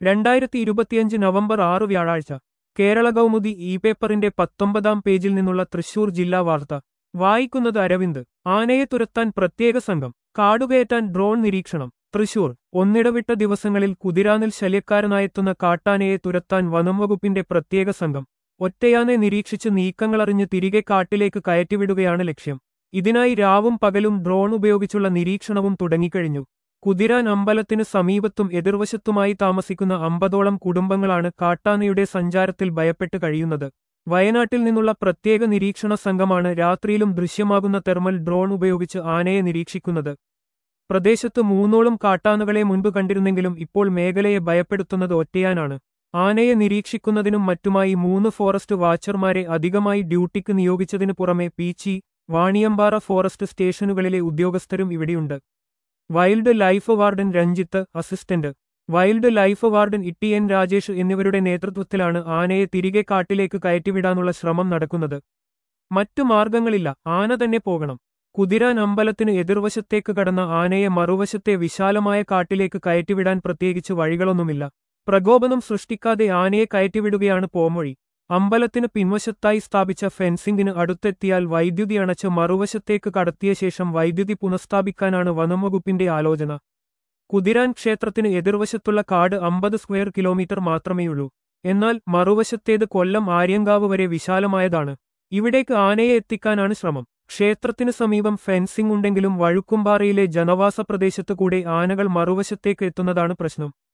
രണ്ടായിരത്തി ഇരുപത്തിയഞ്ച് നവംബർ ആറ് വ്യാഴാഴ്ച കേരള കൗമുദി ഇ പേപ്പറിന്റെ പത്തൊമ്പതാം പേജിൽ നിന്നുള്ള തൃശൂർ ജില്ലാ വാർത്ത വായിക്കുന്നത് അരവിന്ദ് ആനയെ തുരത്താൻ പ്രത്യേക സംഘം കാടുകയറ്റാൻ ഡ്രോൺ നിരീക്ഷണം തൃശൂർ ഒന്നിടവിട്ട ദിവസങ്ങളിൽ കുതിരാനിൽ ശല്യക്കാരനായെത്തുന്ന കാട്ടാനയെ തുരത്താൻ വനംവകുപ്പിന്റെ പ്രത്യേക സംഘം ഒറ്റയാനെ നിരീക്ഷിച്ച് നീക്കങ്ങളറിഞ്ഞ് തിരികെ കാട്ടിലേക്ക് കയറ്റിവിടുകയാണ് ലക്ഷ്യം ഇതിനായി രാവും പകലും ഡ്രോൺ ഉപയോഗിച്ചുള്ള നിരീക്ഷണവും തുടങ്ങിക്കഴിഞ്ഞു കുതിരാൻ അമ്പലത്തിന് സമീപത്തും എതിർവശത്തുമായി താമസിക്കുന്ന അമ്പതോളം കുടുംബങ്ങളാണ് കാട്ടാനയുടെ സഞ്ചാരത്തിൽ ഭയപ്പെട്ട് കഴിയുന്നത് വയനാട്ടിൽ നിന്നുള്ള പ്രത്യേക നിരീക്ഷണ സംഘമാണ് രാത്രിയിലും ദൃശ്യമാകുന്ന തെർമൽ ഡ്രോൺ ഉപയോഗിച്ച് ആനയെ നിരീക്ഷിക്കുന്നത് പ്രദേശത്ത് മൂന്നോളം കാട്ടാനകളെ മുൻപ് കണ്ടിരുന്നെങ്കിലും ഇപ്പോൾ മേഖലയെ ഭയപ്പെടുത്തുന്നത് ഒറ്റയാനാണ് ആനയെ നിരീക്ഷിക്കുന്നതിനും മറ്റുമായി മൂന്ന് ഫോറസ്റ്റ് വാച്ചർമാരെ അധികമായി ഡ്യൂട്ടിക്ക് നിയോഗിച്ചതിനു പുറമെ പീച്ചി വാണിയമ്പാറ ഫോറസ്റ്റ് സ്റ്റേഷനുകളിലെ ഉദ്യോഗസ്ഥരും ഇവിടെയുണ്ട് wildlife warden Ranjith assistant wildlife warden Itty N Rajesh എന്നിവരുടെ നേതൃത്വത്തിലാണ് ആനയെ തിരികെ കാട്ടിലേക്ക് കയറ്റിവിടാനുള്ള ശ്രമം നടക്കുന്നത് മറ്റു മാർഗങ്ങളില്ല ആന തന്നെ പോകണം കുതിരാൻ അമ്പലത്തിന് എതിർവശത്തേക്ക് കടന്ന ആനയെ മറുവശത്തെ വിശാലമായ കാട്ടിലേക്ക് കയറ്റിവിടാൻ പ്രത്യേകിച്ച് വഴികളൊന്നുമില്ല പ്രകോപനം സൃഷ്ടിക്കാതെ ആനയെ കയറ്റിവിടുകയാണ് പോംവഴി അമ്പലത്തിന് പിൻവശത്തായി സ്ഥാപിച്ച ഫെൻസിംഗിന് അടുത്തെത്തിയാൽ വൈദ്യുതി അണച്ച് മറുവശത്തേക്ക് കടത്തിയ ശേഷം വൈദ്യുതി പുനഃസ്ഥാപിക്കാനാണ് വനംവകുപ്പിന്റെ ആലോചന കുതിരാൻ ക്ഷേത്രത്തിന് എതിർവശത്തുള്ള കാട് അമ്പത് സ്ക്വയർ കിലോമീറ്റർ മാത്രമേയുള്ളൂ എന്നാൽ മറുവശത്തേത് കൊല്ലം ആര്യങ്കാവ് വരെ വിശാലമായതാണ് ഇവിടേക്ക് ആനയെ എത്തിക്കാനാണ് ശ്രമം ക്ഷേത്രത്തിന് സമീപം ഫെൻസിംഗ് ഉണ്ടെങ്കിലും വഴുക്കുംപാറയിലെ ജനവാസ പ്രദേശത്ത് കൂടെ ആനകൾ മറുവശത്തേക്ക് എത്തുന്നതാണ് പ്രശ്നം